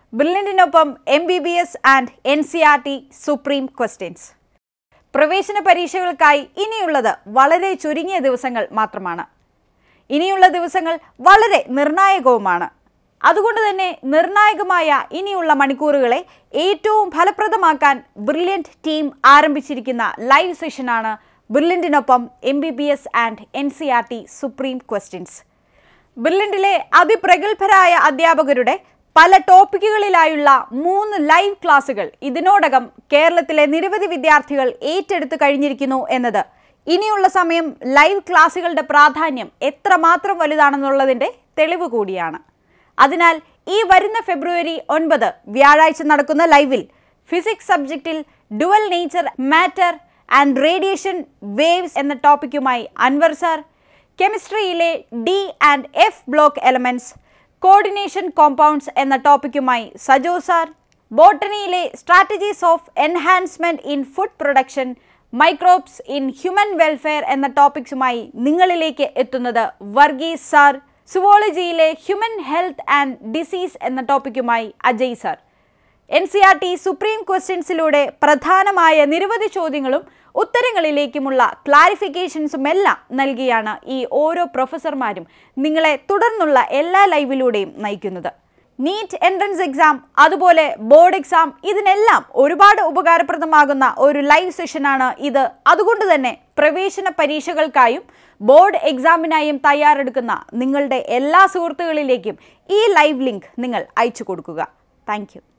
ബ്രില്യൻറ്റിനൊപ്പം M B B S and N C R T supreme questions പ്രവേശന പരീക്ഷകൾക്കായി ഇനിയുള്ളത് വളരെ ചുരുങ്ങിയ ദിവസങ്ങൾ മാത്രമാണ് ഇനിയുള്ള ദിവസങ്ങൾ വളരെ നിർണായകവുമാണ് അതുകൊണ്ട് തന്നെ നിർണായകമായ ഇനിയുള്ള മണിക്കൂറുകളെ ഏറ്റവും ഫലപ്രദമാക്കാൻ ബ്രില്യൻറ്റ് ടീം ആരംഭിച്ചിരിക്കുന്ന ലൈവ് സെഷനാണ് ബ്രില്യൻറ്റിനൊപ്പം M B B S and N C R T supreme questions ബ്രില്യൻറ്റിലെ അതിപ്രഗത്ഭരായ അധ്യാപകരുടെ പല ടോപ്പിക്കുകളിലായുള്ള മൂന്ന് ലൈവ് ക്ലാസുകൾ ഇതിനോടകം കേരളത്തിലെ നിരവധി വിദ്യാർത്ഥികൾ ഏറ്റെടുത്ത് കഴിഞ്ഞിരിക്കുന്നു എന്നത് ഇനിയുള്ള സമയം ലൈവ് ക്ലാസുകളുടെ പ്രാധാന്യം എത്രമാത്രം വലുതാണെന്നുള്ളതിൻ്റെ തെളിവ് കൂടിയാണ് അതിനാൽ ഈ വരുന്ന ഫെബ്രുവരി ഒൻപത് വ്യാഴാഴ്ച നടക്കുന്ന ലൈവിൽ ഫിസിക്സ് സബ്ജക്റ്റിൽ dual nature matter and radiation waves എന്ന ടോപ്പിക്കുമായി അൻവർ സാർ കെമിസ്ട്രിയിലെ D and F block elements coordination compounds എന്ന ടോപ്പിക്കുമായി സജോ സാർ ബോട്ടണിയിലെ strategies of enhancement in food production microbes in human welfare എന്ന ടോപ്പിക്സുമായി നിങ്ങളിലേക്ക് എത്തുന്നത് വർഗീസ് സാർ സുവോളജിയിലെ ഹ്യൂമൻ ഹെൽത്ത് ആൻഡ് ഡിസീസ് എന്ന ടോപ്പിക്കുമായി Ajay sir N C R T supreme ക്വസ്റ്റ്യൻസിലൂടെ പ്രധാനമായ നിരവധി ചോദ്യങ്ങളും ഉത്തരങ്ങളിലേക്കുമുള്ള ക്ലാരിഫിക്കേഷൻസും എല്ലാം നൽകിയാണ് ഈ ഓരോ പ്രൊഫസർമാരും നിങ്ങളെ തുടർന്നുള്ള എല്ലാ ലൈവിലൂടെയും നയിക്കുന്നത് നീറ്റ് എൻട്രൻസ് എക്സാം അതുപോലെ ബോർഡ് എക്സാം ഇതിനെല്ലാം ഒരുപാട് ഉപകാരപ്രദമാകുന്ന ഒരു ലൈവ് സെഷനാണ് ഇത് അതുകൊണ്ട് തന്നെ പ്രവേശന പരീക്ഷകൾക്കായും ബോർഡ് എക്സാമിനായും തയ്യാറെടുക്കുന്ന നിങ്ങളുടെ എല്ലാ സുഹൃത്തുക്കളിലേക്കും ഈ ലൈവ് ലിങ്ക് നിങ്ങൾ അയച്ചു കൊടുക്കുക താങ്ക്